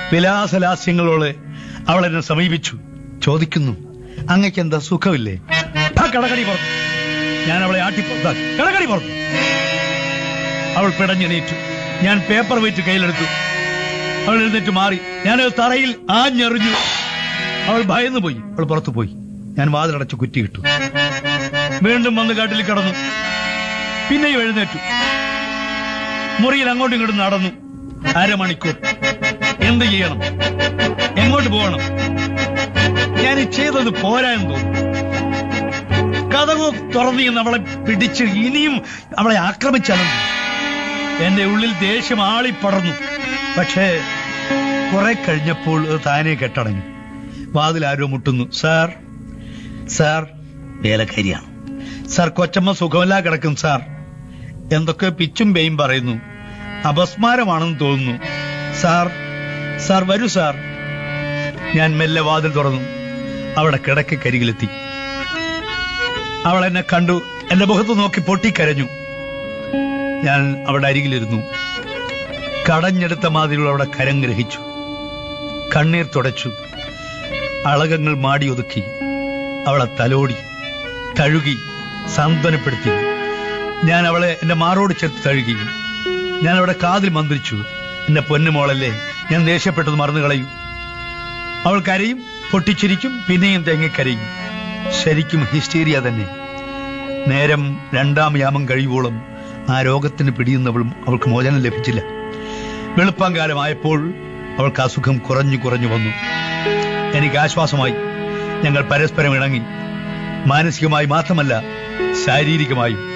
വിലാസലാസ്യങ്ങളോട് അവൾ എന്നെ സമീപിച്ചു ചോദിക്കുന്നു അങ്ങക്ക് എന്താ സുഖമില്ലേ ആ കടകടി പുറത്തു ഞാൻ അവളെ ആട്ടിപ്പുറത്താക്കി കടകടി പുറത്തു അവൾ പിടഞ്ഞെണീറ്റു ഞാൻ പേപ്പർ വെയിറ്റ് കയ്യിലെടുത്തു അവൾ എഴുന്നേറ്റ് മാറി ഞാൻ തറയിൽ ആഞ്ഞെറിഞ്ഞു അവൾ ഭയന്നു പോയി അവൾ പുറത്തു പോയി ഞാൻ വാതിലടച്ച് കുറ്റിയിട്ടു വീണ്ടും വന്ന് കാട്ടിൽ കിടന്നു പിന്നെയും എഴുന്നേറ്റു മുറിയിൽ അങ്ങോട്ടും ഇങ്ങോട്ടും നടന്നു അരമണിക്കൂർ എന്ത് ചെയ്യണം എങ്ങോട്ട് പോകണം ഞാൻ ഈ ചെയ്തത് പോരാ എന്ന് തോന്നുന്നു കഥകു തുറന്നു എന്ന് അവളെ പിടിച്ച് ഇനിയും അവളെ ആക്രമിച്ചാലും എന്റെ ഉള്ളിൽ ദേഷ്യം ആളിപ്പടർന്നു പക്ഷേ കുറെ കഴിഞ്ഞപ്പോൾ അത് താനെ കെട്ടടങ്ങി വാതിൽ ആരോ മുട്ടുന്നു സാർ സാർ വേലക്കാരിയാണ് സാർ കൊച്ചമ്മ സുഖമല്ല കിടക്കും സാർ എന്തൊക്കെ പിച്ചും പേയും പറയുന്നു അപസ്മാരമാണെന്ന് തോന്നുന്നു സാർ സാർ വരൂ സാർ ഞാൻ മെല്ലെ വാതിൽ തുറന്നു അവിടെ കിടക്കരികിലെത്തി അവൾ എന്നെ കണ്ടു എന്റെ മുഖത്ത് നോക്കി പൊട്ടിക്കരഞ്ഞു ഞാൻ അവിടെ അരികിലിരുന്നു കടഞ്ഞെടുത്ത മാതിരിയുള്ള അവിടെ കരം ഗ്രഹിച്ചു കണ്ണീർ തുടച്ചു അളകങ്ങൾ മാടി ഒതുക്കി അവളെ തലോടി തഴുകി സാന്ത്വനപ്പെടുത്തി ഞാൻ അവളെ എന്റെ മാറോട് ചേർത്ത് തഴുകി ഞാൻ അവിടെ കാതിൽ മന്ത്രിച്ചു എന്റെ പൊന്നുമോളല്ലേ ഞാൻ ദേഷ്യപ്പെട്ടത് മറന്നു കളയും അവൾ കരയും പൊട്ടിച്ചിരിക്കും പിന്നെയും തെങ്ങിക്കരയും ശരിക്കും ഹിസ്റ്റീരിയ തന്നെ നേരം രണ്ടാം യാമം കഴിയുവോളം ആ രോഗത്തിന് പിടിയുന്നവളും അവൾക്ക് മോചനം ലഭിച്ചില്ല വെളുപ്പാങ്കാലമായപ്പോൾ അവൾക്ക് അസുഖം കുറഞ്ഞു കുറഞ്ഞു വന്നു എനിക്ക് ആശ്വാസമായി ഞങ്ങൾ പരസ്പരം ഇണങ്ങി മാനസികമായി മാത്രമല്ല ശാരീരികമായും